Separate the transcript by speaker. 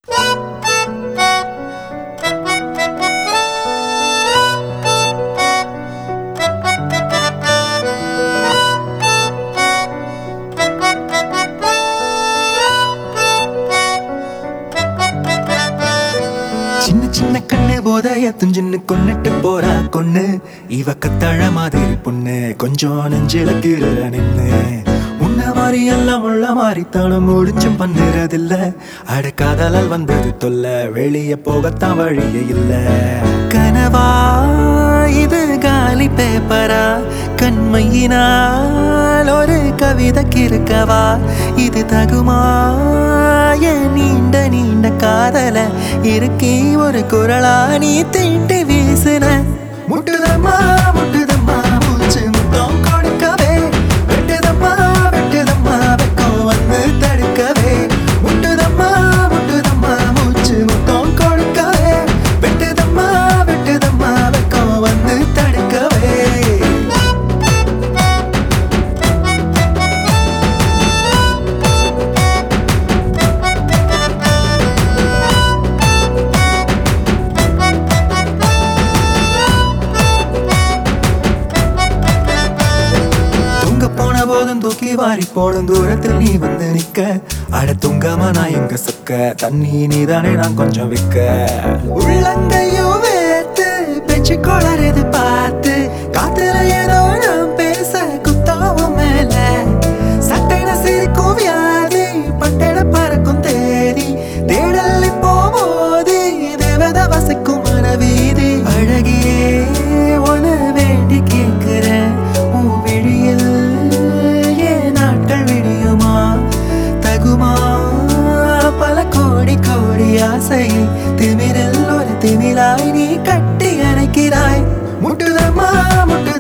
Speaker 1: சின்ன சின்ன கண்ணு போதைய துஞ்சின்னு கொன்னுட்டு போறா கொன்னு இவ கத்தாழ மாதிரி பொண்ணு கொஞ்சம் நெஞ்சில கீழ நின்னு உன்ன மாதிரி எல்லாம் உள்ள மாதிரி தானும் முடிச்சும் பண்ணுறதில்ல அட காதலால் வந்தது தொல்ல வெளிய போகத்தான் வழியே இல்ல கனவா இது காலி பேப்பரா கண்மையினால் ஒரு கவிதை கிறுக்கவா இது தகுமா என் நீண்ட நீண்ட காதல இருக்கே ஒரு குரலா நீ தீட்டி வீசுன முட்டுதம்மா முட்டுதம்மா மூச்சு முத்தம் கொடுக்கவே வெட்டுதம்மா வெட்டுதம்மா வெக்கம் வந்து தடுக்கவே முட்டுதம்மா முட்டுதம்மா மூச்சு முத்தம் கொடுக்கவே வெட்டுதம்மா வெட்டுதம்மா வெக்கம் வந்து தடுக்கவே தூங்க போன போதும் தூக்கி வாரி போடும் தூரத்தில் நீ வந்து நிக்க அட தூங்காம நான் எங்க சொக்க தண்ணி நீதானே நான் கொஞ்சம் விக்க உள்ளங்கையும் வேத்து பேச்சு கொளறது பார்த்து காத்துல ஏதோ நான் பேச குத்தாவும் மேல சட்டைன சிரிக்கும் வியாதி பட்டட பறக்கும் தேதி தேடல் போகும்போது தேவத வசிக்கும் மனவீதி அழகியே உன வேண்டி கேட்கிறேன் உன் விழியில் ஏன் நாட்கள் விடியுமா தகுமா பல கோடி கோடி ஆசை திமிரில் ஒரு திமிராய் நீ கட்டி அணைக்கிறாய் முட்டுதம்மா முட்டு